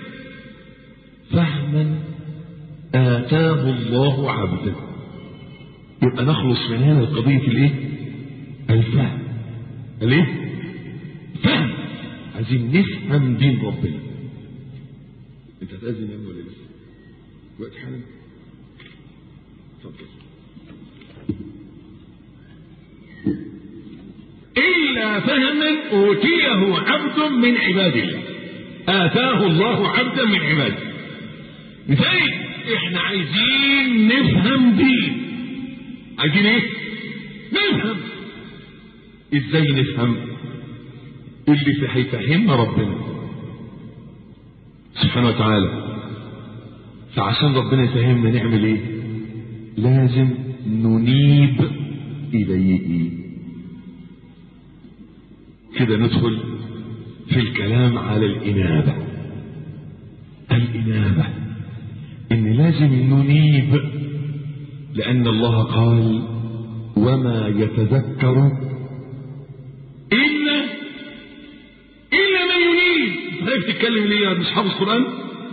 فهما آتاه الله عبده يبقى نخلص من هنا قضية الايه؟ الفهم الايه؟ فهم عايزين نفهم دين ربنا انت هتأذن يا ولا لسه؟ وقت حالا اتفضل إلا فهما أوتيه عبد من عباد الله آتاه الله عبدا من عباده لذلك احنا عايزين نفهم دين عايزين ايه نفهم ازاي نفهم اللي في هيفهمنا ربنا سبحانه وتعالى فعشان ربنا يفهمنا نعمل ايه لازم ننيب اليه كده ندخل في الكلام على الانابه الانابه ان لازم ننيب لان الله قال وما يتذكر الا الا من ينيب حضرتك تتكلم ليه يا مش حافظ قران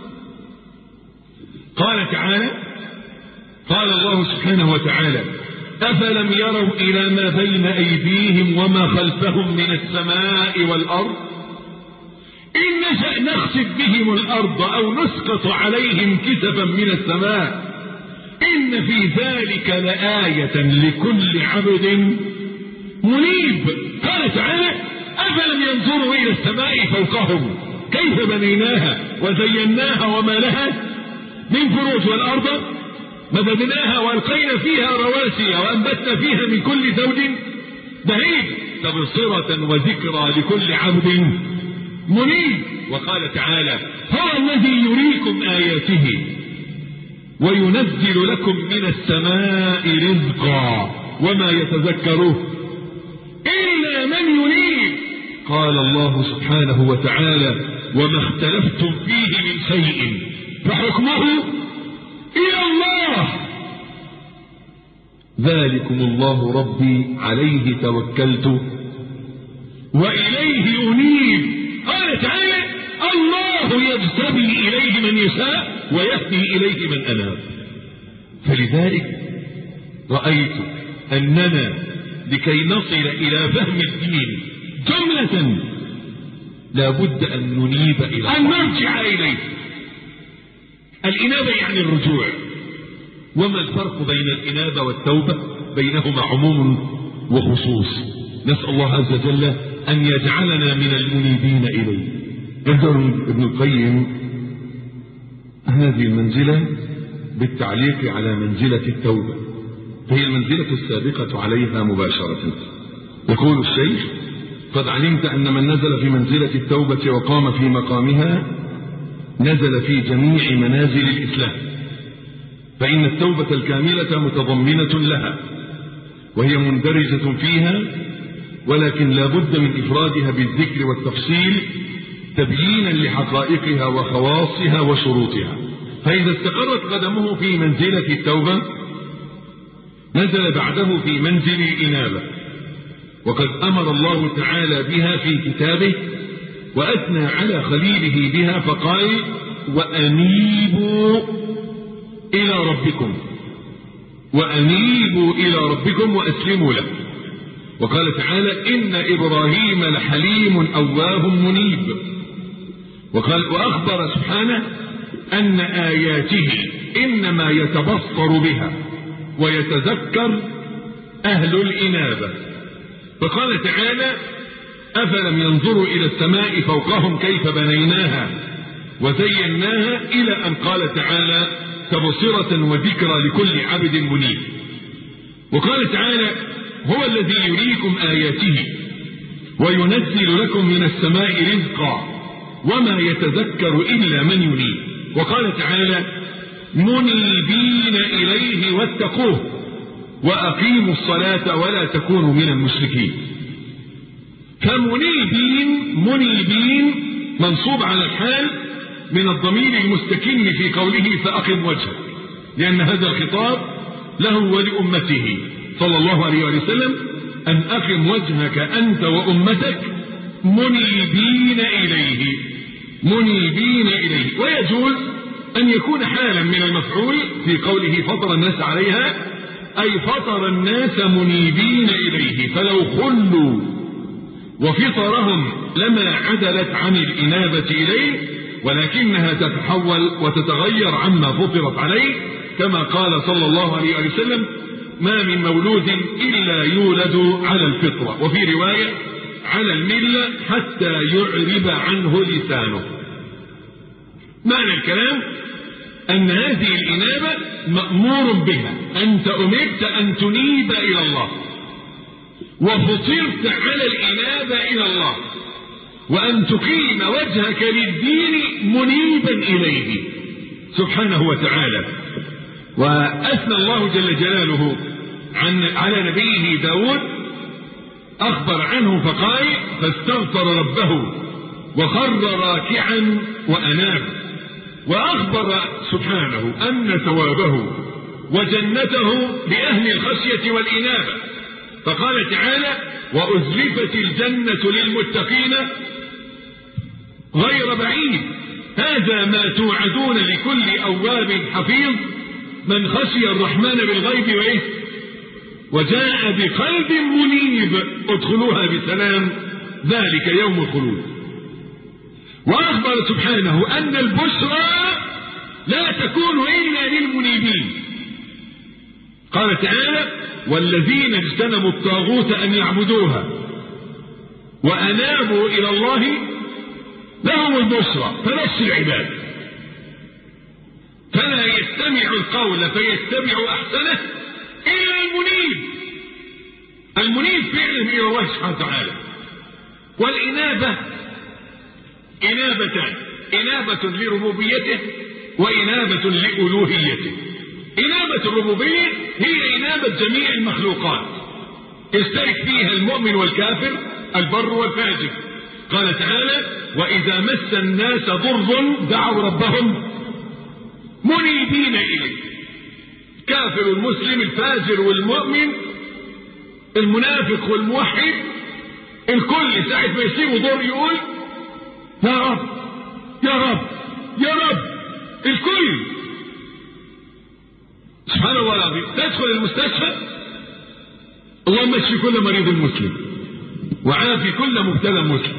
قال تعالى قال الله سبحانه وتعالى افلم يروا الى ما بين ايديهم وما خلفهم من السماء والارض إن نشأ نخسف بهم الأرض أو نسقط عليهم كسفا من السماء إن في ذلك لآية لكل عبد منيب قال تعالى أفلم ينظروا إلى السماء فوقهم كيف بنيناها وزيناها وما لها من فروج والأرض مددناها وألقينا فيها رواسي وأنبتنا فيها من كل زوج بهيج تبصرة وذكرى لكل عبد منيب وقال تعالى هو الذي يريكم آياته وينزل لكم من السماء رزقا وما يتذكره إلا من ينيب قال الله سبحانه وتعالى وما اختلفتم فيه من شيء فحكمه إلى الله ذلكم الله ربي عليه توكلت وإليه أنيب قال تعالى الله يجتبي إليه من يشاء ويهدي إليه من أناب فلذلك رأيت أننا لكي نصل إلى فهم الدين جملة لابد أن ننيب إلى أن نرجع إليه الإنابة يعني الرجوع وما الفرق بين الإنابة والتوبة بينهما عموم وخصوص نسأل الله عز وجل أن يجعلنا من المنيبين إليه يذكر ابن القيم هذه المنزلة بالتعليق على منزلة التوبة فهي المنزلة السابقة عليها مباشرة يقول الشيخ قد علمت أن من نزل في منزلة التوبة وقام في مقامها نزل في جميع منازل الإسلام فإن التوبة الكاملة متضمنة لها وهي مندرجة فيها ولكن لا بد من إفرادها بالذكر والتفصيل تبيينا لحقائقها وخواصها وشروطها فإذا استقرت قدمه في منزلة التوبة نزل بعده في منزل الإنابة وقد أمر الله تعالى بها في كتابه وأثنى على خليله بها فقال وأنيبوا إلى ربكم وأنيبوا إلى ربكم وأسلموا له وقال تعالى إن إبراهيم لحليم أواه منيب وقال وأخبر سبحانه أن آياته إنما يتبصر بها ويتذكر أهل الإنابة فقال تعالى أفلم ينظروا إلى السماء فوقهم كيف بنيناها وزيناها إلى أن قال تعالى تبصرة وذكرى لكل عبد منيب وقال تعالى هو الذي يريكم آياته وينزل لكم من السماء رزقا وما يتذكر إلا من ينيب وقال تعالى منيبين إليه واتقوه وأقيموا الصلاة ولا تكونوا من المشركين فمنيبين منيبين منصوب على الحال من الضمير المستكن في قوله فأقم وجهك لأن هذا الخطاب له ولأمته صلى الله عليه وسلم أن أقم وجهك أنت وأمتك منيبين إليه منيبين إليه ويجوز أن يكون حالا من المفعول في قوله فطر الناس عليها أي فطر الناس منيبين إليه فلو خلوا وفطرهم لما عدلت عن الإنابة إليه ولكنها تتحول وتتغير عما فطرت عليه كما قال صلى الله عليه وسلم ما من مولود إلا يولد على الفطرة وفي رواية على الملة حتى يعرب عنه لسانه معنى الكلام أن هذه الإنابة مأمور بها أنت أمرت أن تنيب إلى الله وفطرت على الإنابة إلى الله وأن تقيم وجهك للدين منيبا إليه سبحانه وتعالى وأثنى الله جل جلاله عن على نبيه داود أخبر عنه فقال فاستغفر ربه وخر راكعا وأناب وأخبر سبحانه أن ثوابه وجنته لأهل الخشية والإنابة فقال تعالى وأزلفت الجنة للمتقين غير بعيد هذا ما توعدون لكل أواب حفيظ من خشي الرحمن بالغيب وإيه وجاء بقلب منيب ادخلوها بسلام ذلك يوم الخلود وأخبر سبحانه أن البشرى لا تكون إلا للمنيبين قال تعالى والذين اجتنبوا الطاغوت أن يعبدوها وأنابوا إلى الله لهم البشرى فنفس العباد فلا يستمع القول فيتبع أحسنه إلا المنيب المنيب فعلا إلى الله سبحانه وتعالى والإنابة إنابتان إنابة لربوبيته وإنابة لألوهيته إنابة الربوبية هي إنابة جميع المخلوقات يشترك فيها المؤمن والكافر البر والفاجر قال تعالى وإذا مس الناس ضر دعوا ربهم منيبين إليه كافر المسلم الفاجر والمؤمن المنافق والموحد الكل ساعة ما يصيبه ضر يقول يا رب يا رب يا رب الكل سبحان الله العظيم تدخل المستشفى اللهم اشفي كل مريض مسلم وعافي كل مبتلى مسلم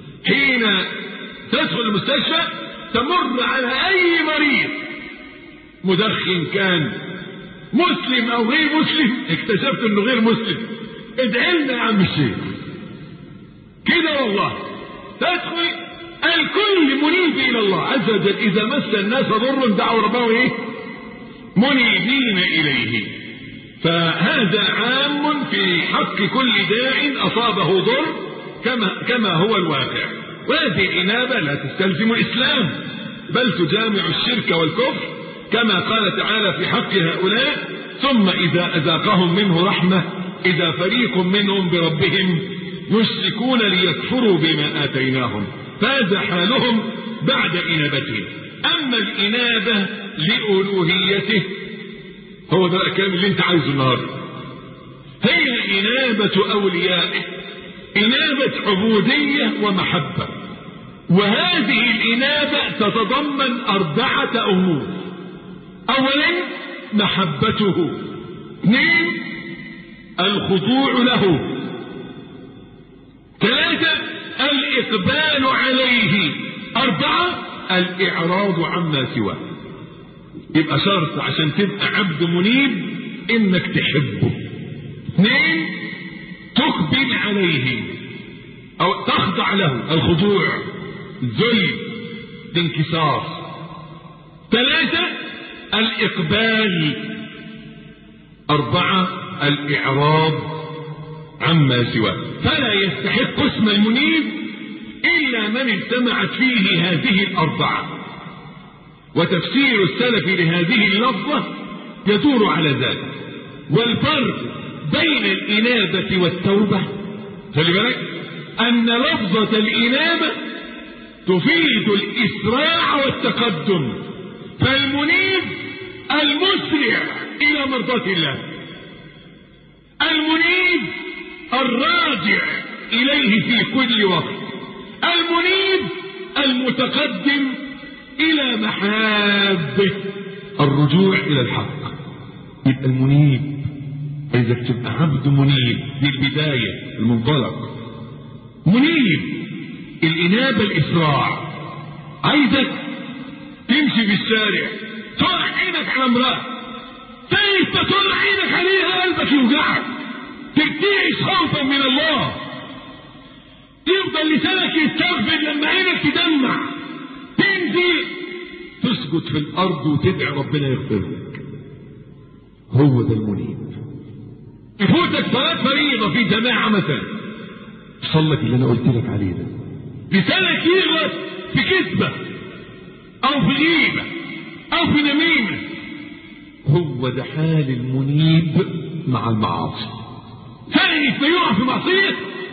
حين تدخل المستشفى تمر على اي مريض مدخن كان مسلم او غير مسلم اكتشفت انه غير مسلم ادعي لنا يا عم الشيخ كده والله تدخل الكل منيب الى الله عز وجل اذا مس الناس ضر دعوا ربهم ايه منيبين اليه فهذا عام في حق كل داع اصابه ضر كما كما هو الواقع وهذه الانابه لا تستلزم الاسلام بل تجامع الشرك والكفر كما قال تعالى في حق هؤلاء ثم اذا اذاقهم منه رحمه اذا فريق منهم بربهم يشركون ليكفروا بما اتيناهم فهذا حالهم بعد انابتهم اما الانابه لالوهيته هو ده الكلام اللي انت عايزه النهارده هي انابه اوليائه انابه عبوديه ومحبه وهذه الانابه تتضمن اربعه امور اولا محبته اثنين الخضوع له ثلاثة الإقبال عليه أربعة الإعراض عما سواه يبقى شرط عشان تبقى عبد منيب إنك تحبه اثنين تقبل عليه أو تخضع له الخضوع الذل الانكسار ثلاثة الإقبال أربعة الإعراض عما سواه فلا يستحق اسم المنيب إلا من اجتمعت فيه هذه الأربعة وتفسير السلف لهذه اللفظة يدور على ذلك والفرق بين الإنابة والتوبة خلي بالك أن لفظة الإنابة تفيد الإسراع والتقدم فالمنيب المسرع إلى مرضاة الله المنيب الراجع إليه في كل وقت المنيب المتقدم إلى محابه الرجوع إلى الحق يبقى المنيب عايزك تبقى عبد منيب دي البداية المنطلق منيب الإنابة الإسراع عايزك تمشي في الشارع طلع عينك على امرأة فانت طلع عينك عليها قلبك يوجعك ترتعش خوفا من الله يفضل لسانك يستغفر لما عينك تدمع تنزل تسجد في الارض وتدعي ربنا يغفر لك هو ده المنيب يفوتك صلاة فريضة في جماعة مثلا صلك اللي انا قلت لك عليه ده لسانك يغلط في كذبة او في غيبة او في نميمة هو ده حال المنيب مع المعاصي ثاني ما يقع في معصية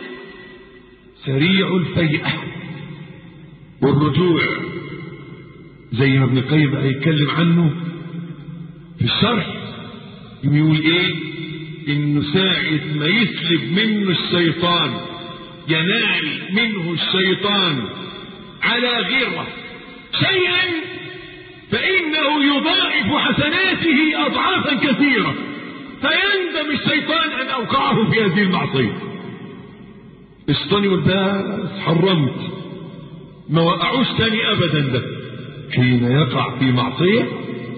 سريع الفيئة والرجوع زي ما ابن القيم هيتكلم عنه في الشرح يقول ايه انه ساعة ما يسلب منه الشيطان ينال منه الشيطان على غيره شيئا فإنه يضاعف حسناته أضعافا كثيرة فيندم الشيطان أن أوقعه في هذه المعصية الشيطان يقول بس حرمت ما وقعوش تاني أبدا ده حين يقع في معصية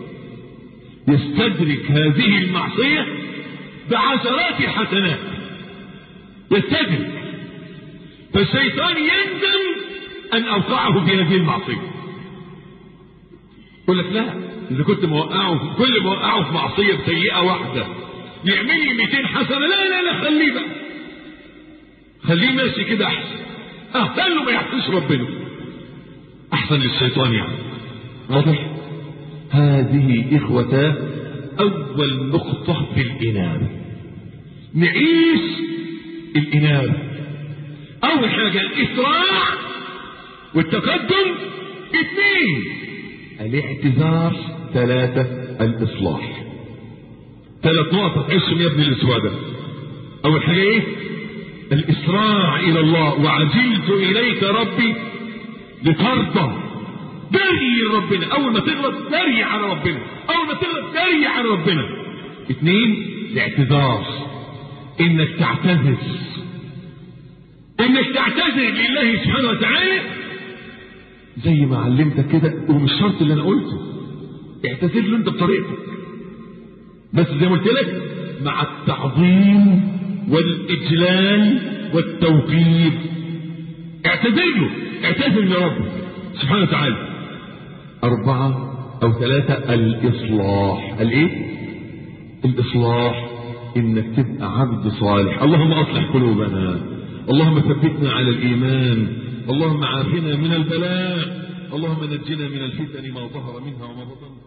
يستدرك هذه المعصية بعشرات الحسنات يستدرك فالشيطان يندم أن أوقعه في هذه المعصية يقول لك لا إذا كنت موقعه كل ما وقعه في معصية بسيئة واحدة يعمل لي 200 حسنة لا لا لا خليه بقى خليه ماشي كده أحسن أحسن له ما يحسنش ربنا أحسن للشيطان يعني واضح هذه إخوة أول نقطة في الإنابة نعيش الإنابة أول حاجة الإسراع والتقدم اثنين الاعتذار ثلاثة الإصلاح ثلاث نقط تحسهم يا ابني الأسبوع ده أول حاجة إيه؟ الإسراع إلى الله وعجلت إليك ربي لترضى دري ربنا أول ما تغلط دري على ربنا أول ما تغلط دري على ربنا اثنين الاعتذار إنك تعتذر إنك تعتذر لله سبحانه وتعالى زي ما علمتك كده ومش شرط اللي أنا قلته اعتذر له انت بطريقتك بس زي ما قلت لك مع التعظيم والاجلال والتوقير اعتذر له اعتذر لربك سبحانه وتعالى أربعة أو ثلاثة الإصلاح الإيه؟ الإصلاح إنك تبقى عبد صالح اللهم أصلح قلوبنا اللهم ثبتنا على الإيمان اللهم عافنا من البلاء اللهم نجنا من الفتن ما ظهر منها وما بطن